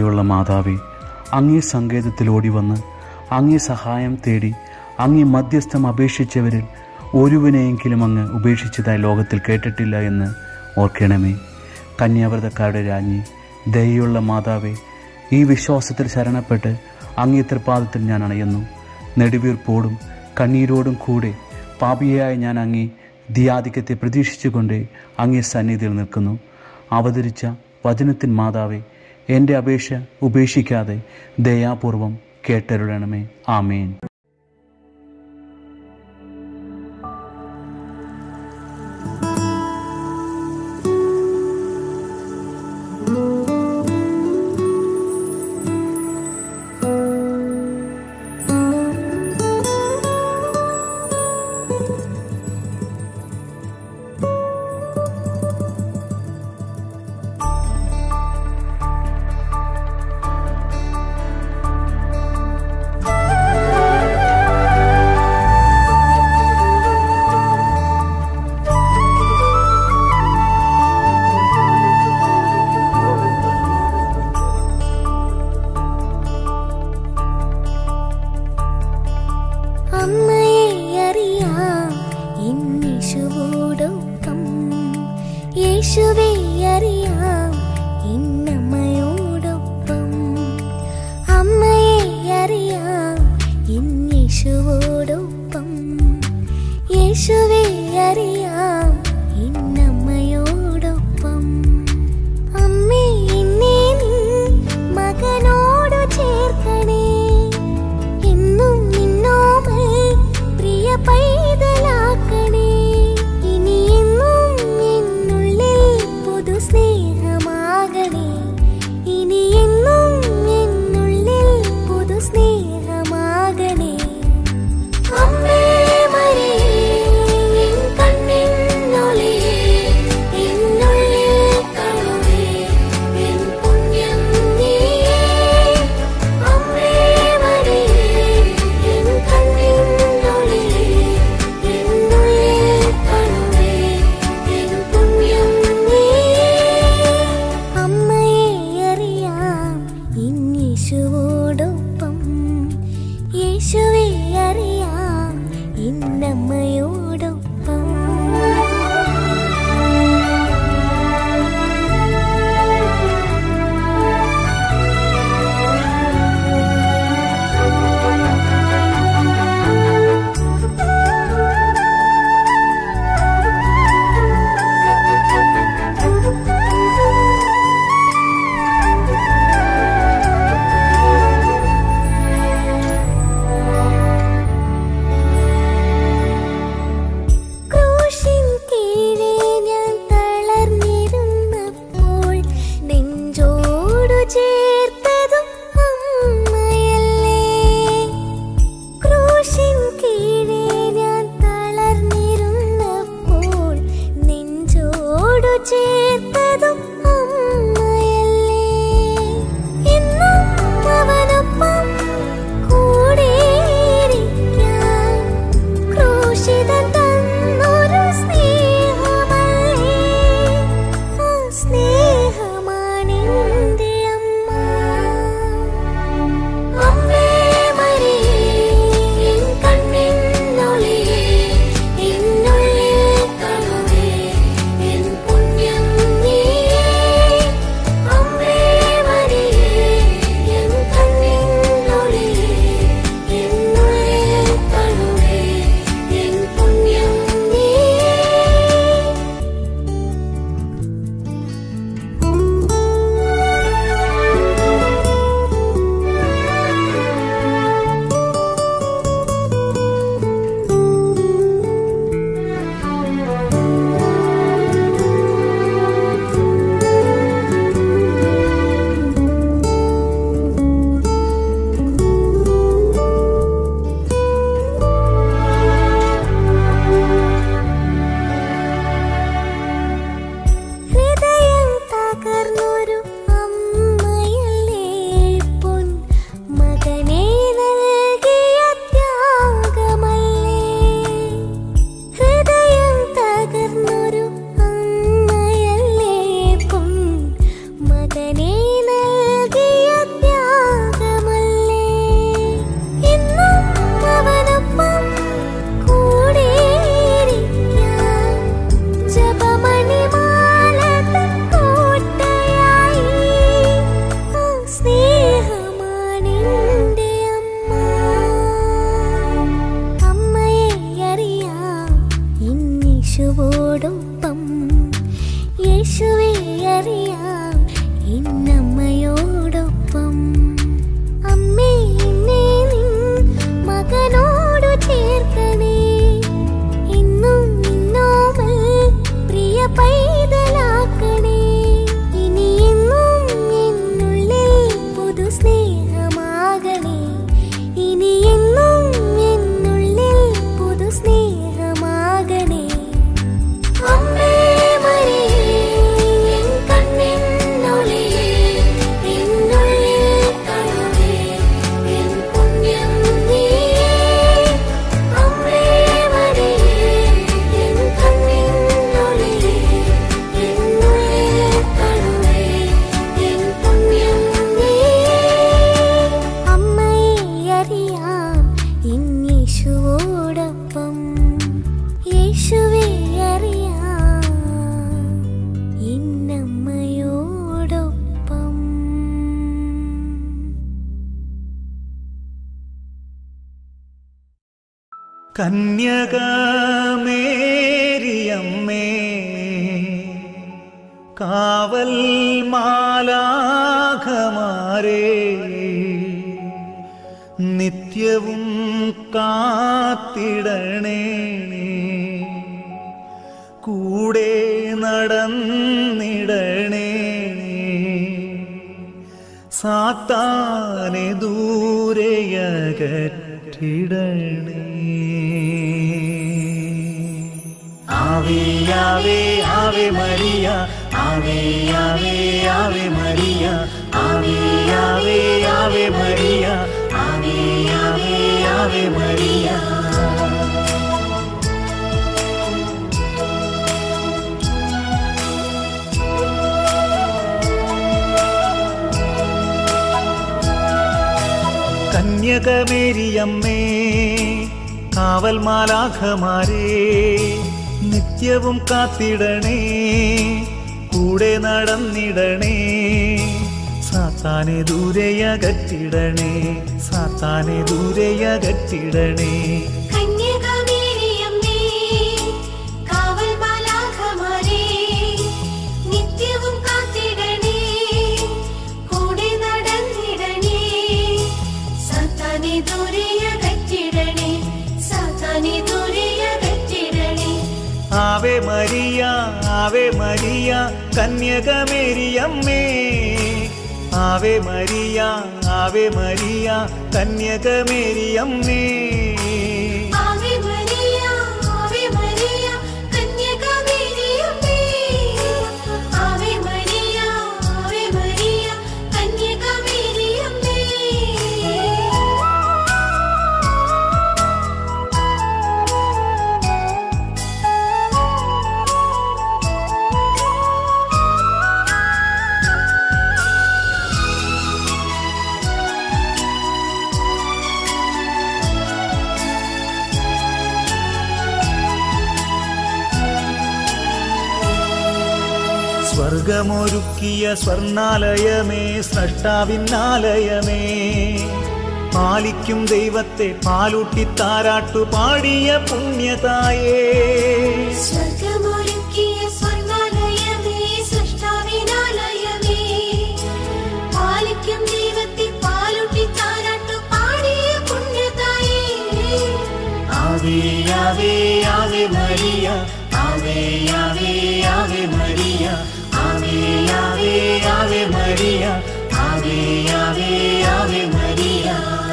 ദയുള്ള മാതാവേ അങ്ങേ സങ്കേതത്തിൽ ഓടി വന്ന് അങ്ങേ സഹായം തേടി അങ്ങേ മധ്യസ്ഥം അപേക്ഷിച്ചവരിൽ ഒരുവനെയെങ്കിലും അങ്ങ് ഉപേക്ഷിച്ചതായി ലോകത്തിൽ കേട്ടിട്ടില്ല എന്ന് ഓർക്കണമേ കന്യാവ്രതക്കാരുടെ രാജ്ഞി ദയുള്ള മാതാവേ ഈ വിശ്വാസത്തിൽ ശരണപ്പെട്ട് അങ്ങേ തൃപ്പാദത്തിൽ ഞാൻ അണയുന്നു നെടുവീർപ്പോടും കണ്ണീരോടും കൂടെ പാപിയായ ഞാൻ അങ്ങേ ദിയാധിക്യത്തെ പ്രതീക്ഷിച്ചുകൊണ്ട് അങ്ങേ സന്നിധിയിൽ നിൽക്കുന്നു അവതരിച്ച വചനത്തിൻ മാതാവേ എൻ്റെ അപേക്ഷ ഉപേക്ഷിക്കാതെ ദയാപൂർവം കേട്ടരുളണമേ ആമേൻ അമ്മയെ അറിയാം ഇന്നീശുവോടൊപ്പം യേശുവെ അറിയാം ഇന്നമ്മയോടൊപ്പം അമ്മയെ അറിയാം ഇന്നീശുവോടൊപ്പം യേശുവെ അറിയാം ഇന്നമ്മയോടൊപ്പം അമ്മേ എന്നെ നീ മകനോടു ചേർക്കണേ എന്നും നിന്നോമൽ പ്രിയ പൈതലാക്കണേ ഇനി എന്നും എന്നുള്ളിൽ പുതു സ്നേഹമാകണേ ഇനി എന്നും എന്നുള്ളിൽ പുതു സ്നേഹമാകണേ അമ്മേ മരിയേ എൻ കണ്ണിനൊളിയേ എന്നുള്ളിൽ കണമേ എൻ പുണ്യം നീയേ അമ്മേ മരിയേ എൻ കണ്ണിനൊളിയേ എന്നുള്ളിൽ കണമേ എൻ പുണ്യം നീയേ അമ്മയെ അറിയാം ഇന്നീശുവോടൊപ്പം യേശുവെ അറിയാം ഇന്നമ്മയോടൊപ്പം ക്രൂശിൻ കീഴെ ഞാൻ തളർന്നിരുന്നപ്പോൾ നെഞ്ചോടു ചേർത്തതും അമ്മയല്ലേ ക്രൂശിൻ കീഴെ ഞാൻ തളർന്നിരുന്നപ്പോൾ നെഞ്ചോടു ചേർത്തതും അമ്മയല്ലേ എന്നും അവനൊപ്പം കൂടെയിരിക്കാൻ ക്രൂശിതൻ തന്നൊരു സ്നേഹമല്ലേ ആ സ്നേഹമാണെന്റെ അമ്മ കന്യകമേരിയമ്മേ കാവൽ മാലാഖമാരേ നിത്യവും കാത്തിടണേ കൂടെ നടന്നിടണേ സാത്താനെ ദൂരെയകറ്റിടണേ ആവേ ആവേ ആവേ മരിയ ആവേ ആവേ ആവേ മരിയ ആവേ ആവേ ആവേ മരിയ ആവേ ആവേ ആവേ മരിയ കന്യകമേരിയമ്മേ കാവൽ മാലാഖമാരേ നിത്യവും കാത്തിടണേ കൂടെ നടന്നിടണേ സാത്താനെ ദൂരെയകറ്റിടണേ സാത്താനെ ദൂരെയകറ്റിടണേ കന്യകമേരിയമ്മേ കാവൽ മാലാഖമാരേ നിത്യവും കാത്തിടണേ കൂടെ നടന്നിടണേ സാത്താനെ ദൂരെയകറ്റിടണേ സാത്താനെ ദൂരെയകറ്റിടണേ ആവേ മരിയ ആവേ മരിയ കന്യകമേരിയമ്മേ ആവേ മരിയ ആവേ മരിയ കന്യകമേരിയമ്മേ ആവേ മരിയ ആവേ മരിയ കന്യകമേരിയമ്മേ ആവേ മരിയ ആവേ മരിയ കന്യകമേരിയമ്മേ സ്വർഗമൊരുക്കിയ സ്വർണാലയമേ സ്രഷ്ടാവിന്നാലയമേ പാലിക്കും ദൈവത്തെ പാലൂട്ടി താരാട്ടു പാടിയ പുണ്യതായേ സ്വർഗമൊരുക്കിയ സ്വർണ്ണാലയമേ സൃഷ്ടാവിനാലയമേ പാലിക്കും ദൈവത്തെ പാലൂട്ടി താരാട്ടു പാടിയ പുണ്യതായേ ആവേ ആവേ ആവേ മരിയ ആവേ ആവേ ആവേ മരിയ ആവേ ആവേ ആവേ മരിയ ആവേ ആവേ ആവേ മരിയ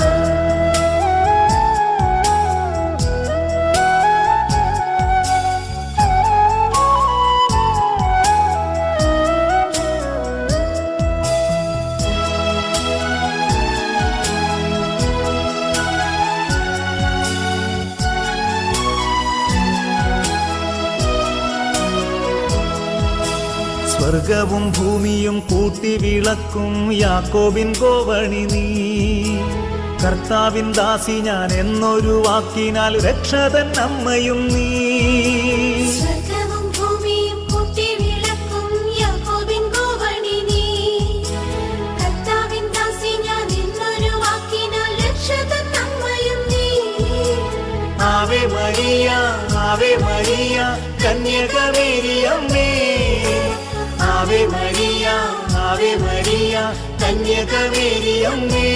സ്വർഗവും ഭൂമിയും കൂട്ടി വിളക്കും യാക്കോബിൻ കോവണി നീ കർത്താവിൻ ദാസി ഞാൻ എന്നൊരു വാക്കിനാൽ രക്ഷതൻ അമ്മയും നീ സ്വർഗവും ഭൂമിയും കൂട്ടി വിളക്കും യാക്കോബിൻ ഗോവണി നീ കർത്താവിൻ ദാസി ഞാൻ എന്നൊരു വാക്കിനാൽ രക്ഷതൻ അമ്മയും നീ ആവേ മരിയ ആവേ മരിയ കന്യകമേരിയമ്മേ ആവേ മരിയ ആവേ മരിയ കന്യകമേരിയമ്മേ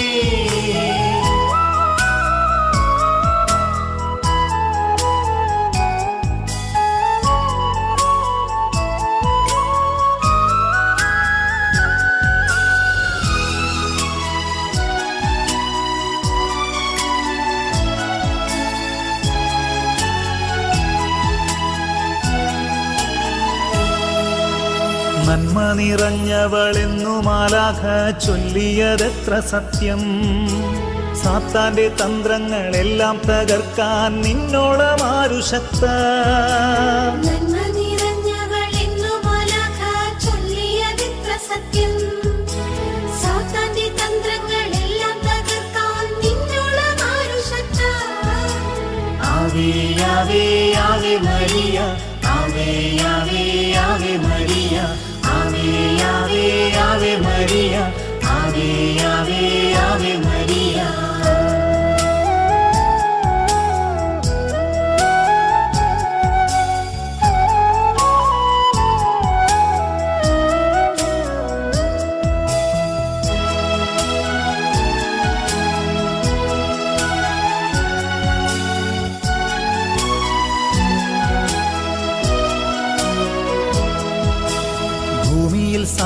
നന്മ നിറഞ്ഞവളെന്നു മാലാഖ ചൊല്ലിയതെത്ര സത്യം സാത്താന്റെ തന്ത്രങ്ങളെല്ലാം തകർക്കാൻ നിന്നോളമാരു ശക്ത നന്മ നിറഞ്ഞവളെന്നു മാലാഖ ചൊല്ലിയതെത്ര സത്യം സാത്താന്റെ തന്ത്രങ്ങളെല്ലാം തകർക്കാൻ നിന്നോളം ആരു ശക്ത ആവേ ആവേ ആവേ മരിയ ആവേ ആവേ ആവേ മരിയ ആവേ ആവേ ആവേ മരിയ ആവേ ആവേ ആവേ മരിയ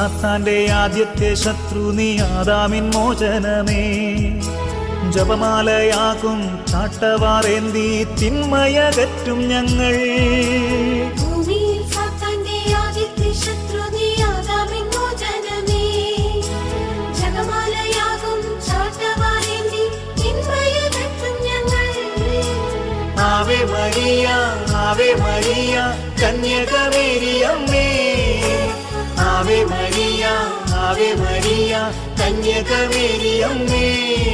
സാത്താന്റെ ആദ്യത്തെ ശത്രു നീ ആദാമിൻ മോചനമേ ജപമാലയാകും ചാട്ടവാറേന്തി തിന്മയകറ്റും ഞങ്ങൾ ഭൂമിയിൽ സാത്താന്റെ ആദ്യത്തെ ശത്രു നീ ആദാമിൻ മോചനമേ. ജപമാലയാകും ചാട്ടവാറേന്തി തിന്മയകറ്റും ഞങ്ങൾ. ആവേ മരിയ ആവേ മരിയ കന്യകമേരിയമ്മേ ആവേ മരിയ ആവേ മരിയ കന്യകമേരിയമ്മേ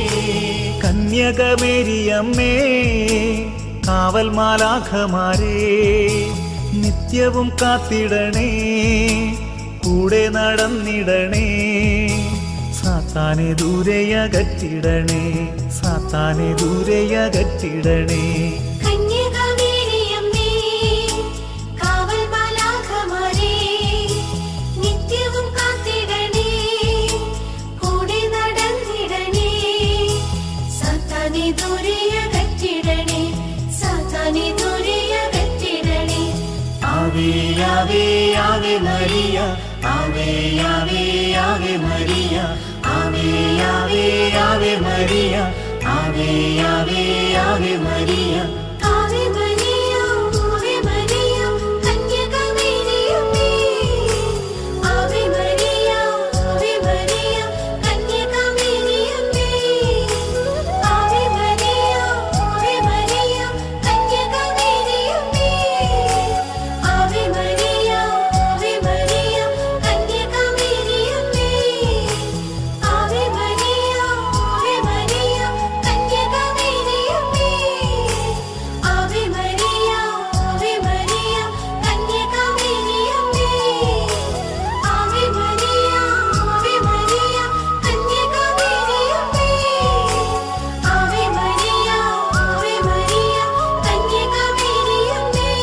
കന്യകമേരിയമ്മേ കാവൽ മാലാഖമാരേ നിത്യവും കാത്തിടണേ കൂടെ നടന്നിടണേ സാത്താനെ ദൂരെയകറ്റിടണേ സാത്താനെ ദൂരെയകറ്റിടണേ കന്യകമേരിയമ്മേ, കാവൽ മാലാഖമാരേ, നിത്യവും കാത്തിടണേ, കൂടെ നടന്നിടണേ. സാത്താനെ ദൂരെയകറ്റിടണേ, സാത്താനെ ദൂരെയകറ്റിടണേ. ആവേ ആവേ ആവേ മരിയ ആവേ ആവേ ആവേ മരിയ ആവേ ആവേ ആവേ മരിയ ആവേ ആവേ ആവേ മരിയ ആവേ മരിയ, ആവേ മരിയ, കന്യകമേരിയമ്മേ. ആവേ മരിയ, ആവേ മരിയ, കന്യകമേരിയമ്മേ. ആവേ മരിയ, ആവേ മരിയ, കന്യകമേരിയമ്മേ. ആവേ മരിയ, ആവേ മരിയ, കന്യകമേരിയമ്മേ. ആവേ മരിയ, ആവേ മരിയ, കന്യകമേരിയമ്മേ. ആവേ മരിയ, ആവേ മരിയ, കന്യകമേരിയമ്മേ. ആവേ മരിയ, ആവേ മരിയ, കന്യകമേരിയമ്മേ. ആവേ മരിയ, ആവേ മരിയ, കന്യകമേരിയമ്മേ.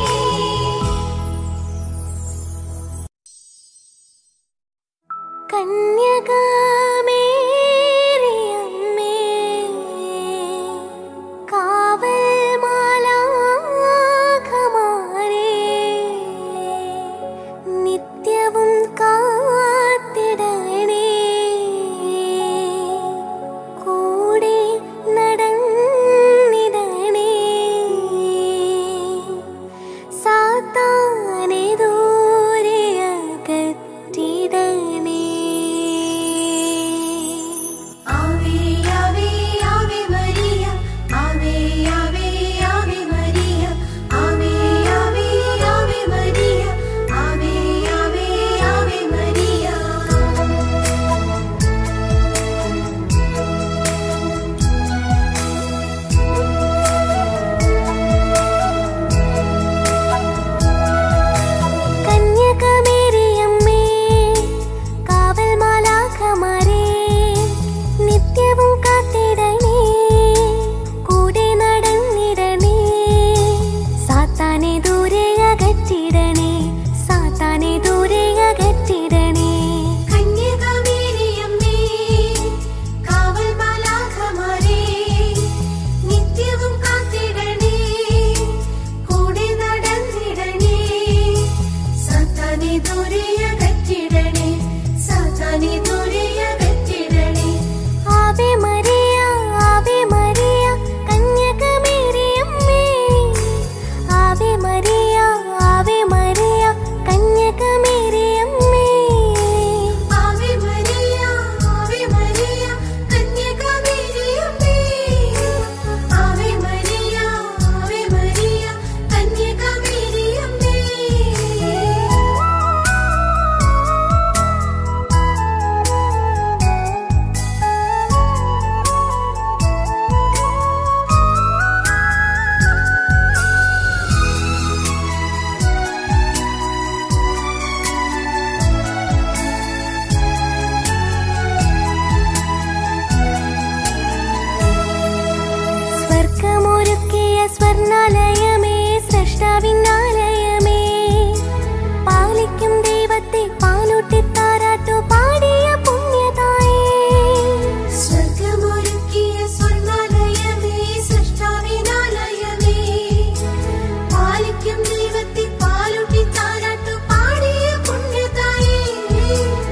കന്യകമേരിയമ്മേ കാവൽ മാലാഖമാരേ നിത്യവും കാത്തിടണേ കൂടെ നടന്നിടണേ സാത്താനെ ദൂരെ അകറ്റിടണേ ആവേ ആവേ ആവേ മരിയ ആവേ ആവേ ആവേ മരിയ ആവേ ആവേ ആവേ മരിയ ആവേ ആവേ ആവേ മരിയ കന്യകമേരിയമ്മേ കാവൽ മാലാഖമാരേ നിത്യവും കാത്തിടണേ കൂടെ നടന്നിടണേ സാത്താനെ ദൂരെ അകറ്റിടണേ സാത്താനെ ദൂരെ അകറ്റിടണേ കന്യകമേരിയമ്മേ കാവൽ മാലാഖമാരേ നിത്യവും കാത്തിടണേ കൂടെ നടന്നിടണേ സാത്താനെ ദൂരെയകറ്റിടണേ സാത്താനെ ദൂരെയകറ്റിടണേ ആവേ മരിയ ആവേ മരിയ കന്യകമേരിയമ്മേ ആവേ മരിയ ആവേ മരിയ കന്യകമേരിയമ്മേ ആവേ മരിയ ആവേ മരിയ കന്യകമേരിയമ്മേ ആവേ മരിയ ആവേ മരിയ കന്യകമേരിയമ്മേ സ്വർഗമൊരുക്കിയ സ്വർണാലയമേ സൃഷ്ടാവിന്നാലയമേ പാലിക്കും ദൈവത്തെ പാലൂട്ടി താരാട്ടു പാടിയ പുണ്യതായേ സ്വർഗമൊരുക്കിയ സ്വർണാലയമേ സൃഷ്ടാവിനാലയമേ പാലിക്കും ദൈവത്തെ പാലൂട്ടി താരാട്ടു പാടിയ പുണ്യതായേ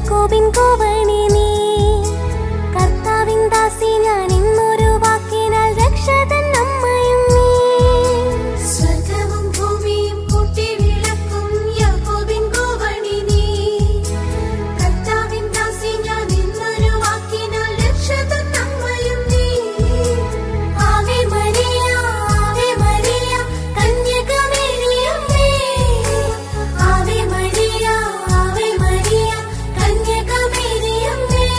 യാക്കോബിൻ കോവണി നീ കർത്താവിൻ ദാസി ഞാൻ ഇന്നൊരു വാക്കിനാൽ രക്ഷതൻ അമ്മയും നീ സ്വർഗവും ഭൂമിയും കൂട്ടി വിളക്കും യാക്കോബിൻ കോവണി നീ കർത്താവിൻ ദാസി ഞാൻ ഇന്നൊരു വാക്കിനാൽ രക്ഷതൻ അമ്മയും നീ ആവേ മരിയ ആവേ മരിയ കന്യകമേരിയമ്മേ ആവേ മരിയ ആവേ മരിയ കന്യകമേരിയമ്മേ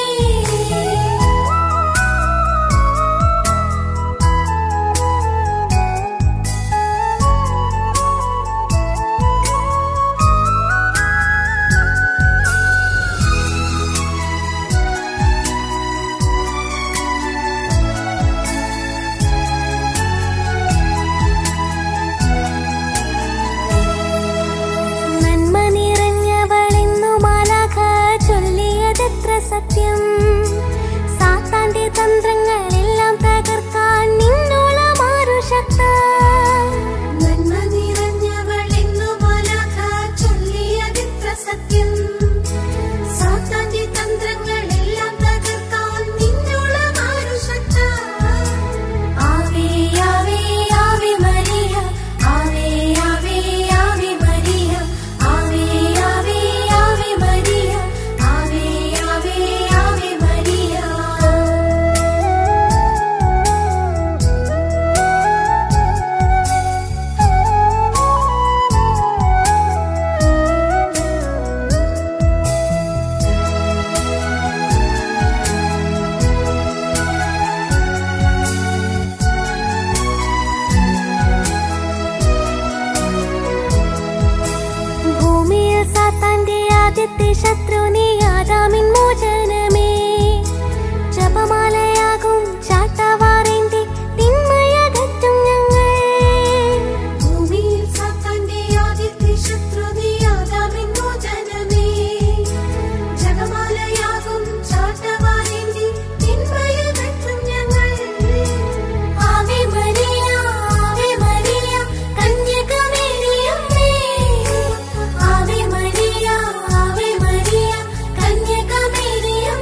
നന്മ നിറഞ്ഞവളെന്നു മാലാഖ ചൊല്ലിയതെത്ര സത്യം സാത്താന്റെ തന്ത്രങ്ങളെല്ലാം തകർക്കാൻ നിന്നോളമാറു ശക്ത നന്മ നിറഞ്ഞവളെന്നു മാലാഖ ചൊല്ലിയതിത്ര സത്യം സാത്താന്റെ തന്ത്രങ്ങളെല്ലാം തകർക്കാൻ നിന്നോളമാരു ശക്ത ആവേ ആവേ ആവേ മരിയ ആവേ ആവേ ആവേ മരിയ ആവേ ആവേ ആവേ മരിയ ആവേ ആവേ ആവേ മരിയ ഭൂമിയിൽ സാത്താന്റെ ആദ്യത്തെ ശത്രു നീ ആദാമിൻ മോചനമേ ജപമാലയാകും ചാട്ടവാറേന്തി തിന്മയകറ്റും ഞങ്ങൾ ഭൂമിയിൽ സാത്താന്റെ ആദ്യത്തെ ശത്രു നീ ആദാമിൻ മോചനമേ ജപമാലയാകും ചാട്ടവാറേന്തി തിന്മയകറ്റും ഞങ്ങൾ ആവേ മരിയ ആവേ മരിയ കന്യകമേരിയമ്മേ ആവേ മരിയ ആവേ മരിയ കന്യകമേരിയമ്മേ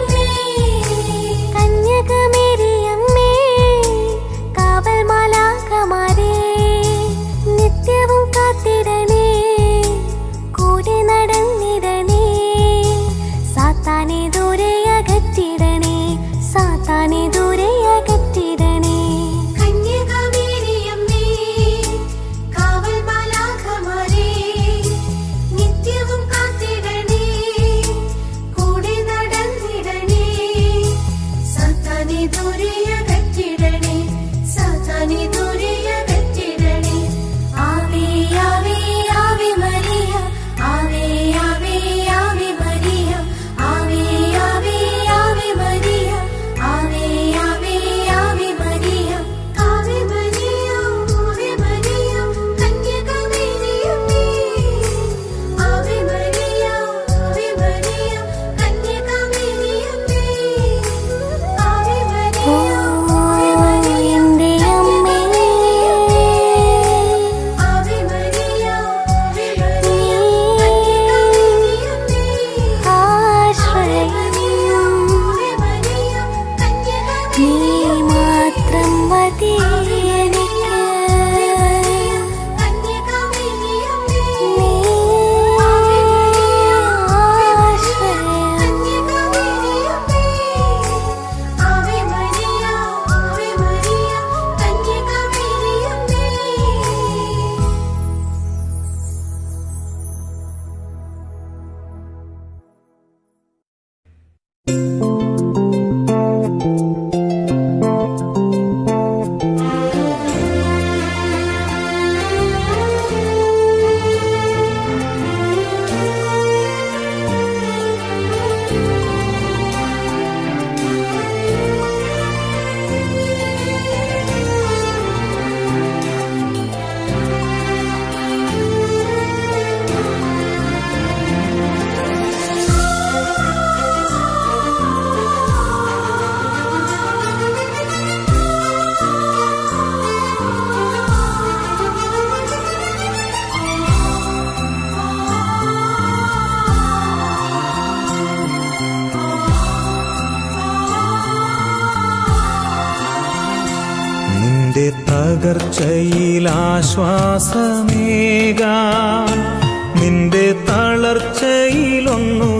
തകർച്ചയിലാശ്വാസമേകാൻ നിന്റെ തളർച്ചയിലൊന്നു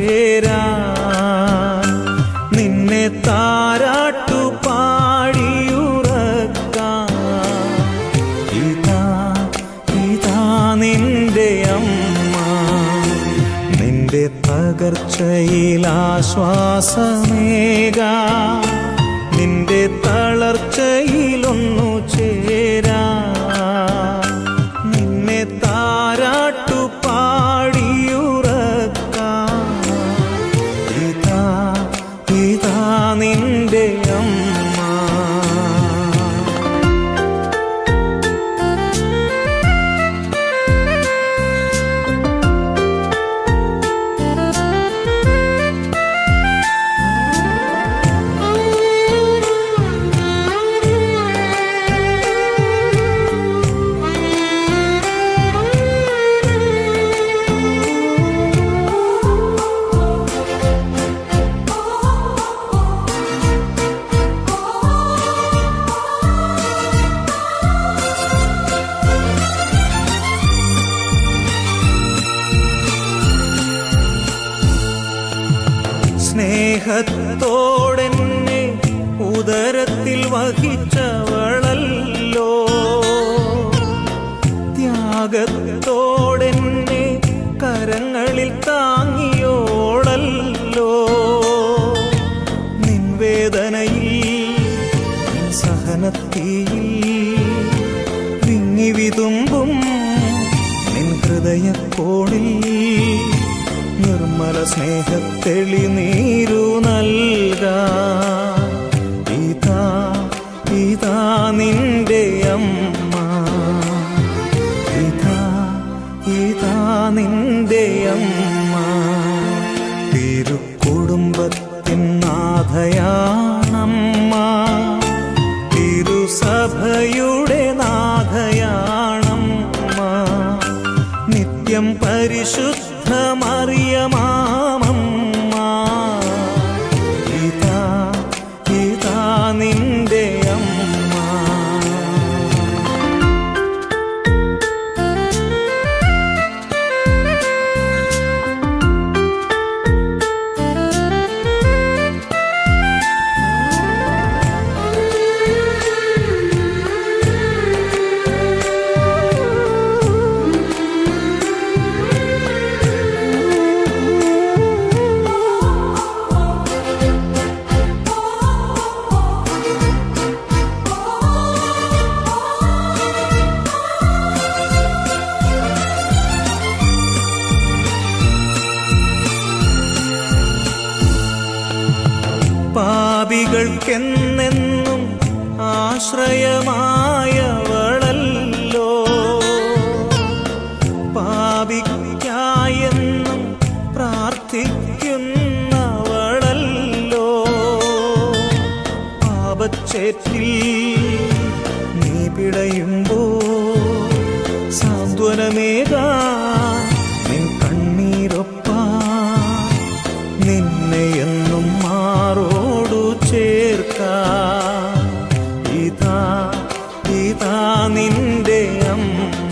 ചേരാൻ നിന്നെ താരാട്ടു പാടിയുറക്കാൻ ഇതാ ഇതാ നിന്റെ അമ്മ നിന്റെ തകർച്ചയിലാശ്വാസമേകാ നിന്റെ തളർച്ചയിലൊന്നു ചേരാ നിന്നെ താരാട്ടു പാടിയുറക്കാം ഇതാ ഇതാ നിന്റെ അമ്മ സ്നേഹത്തോടെന്നെ ഉദരത്തിൽ വഹിച്ചവളല്ലോ ത്യാഗത്തോടെന്നെ കരങ്ങളിൽ താങ്ങിയോളല്ലോ നിൻ വേദനയിൽ നിൻ സഹനത്തിൽ വിങ്ങി വിതുമ്പും നിൻ ഹൃദയക്കോണിൽ നിർമ്മല സ്നേഹത്തെളി നീരു നൽക ഇതാ ഇതാ നിന്റെ അമ്മ ഇതാ ഇതാ നിന്റെ അമ്മ തിരുക്കുടുംബത്തിൻ നാഥയാണമ്മ തിരുസഭയുടെ നാഥയാണമ്മ നിത്യം പരിശുദ്ധമറിയമാമമ്മ ഇതാ ഇതാ നിന്റെ അമ്മ പാപികൾക്കെന്നെന്നും ആശ്രയമായവളല്ലോ പാപിക്കായെന്നും പ്രാർത്ഥിക്കുന്നവളല്ലോ പാപച്ചേറ്റിൽ നീ പിടയുമ്പോ സാന്ത്വനമേകാ നിൻ കണ്ണീരൊപ്പാ നിന്നെ എന്നും മാറോടു ചേർക്ക ഇതാ ഇതാ നിന്റെ അമ്മ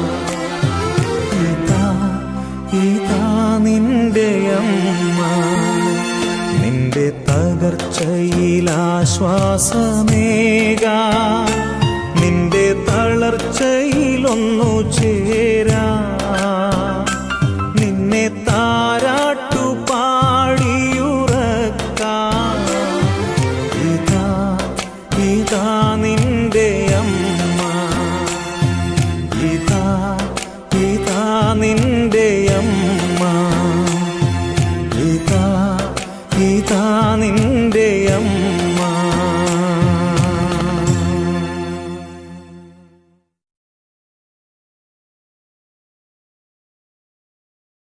ഇതാ ഇതാ നിന്റെ അമ്മ നിന്റെ തകർച്ചയിലാശ്വാസമേകാ നിന്റെ തളർച്ചയിലൊന്നു ചേരാ നിന്നെ താരാട്ടു പാടിയുറക്കാം ഇതാ ഇതാ നിന്റെ അമ്മ ഇതാ ഇതാ നിന്റെ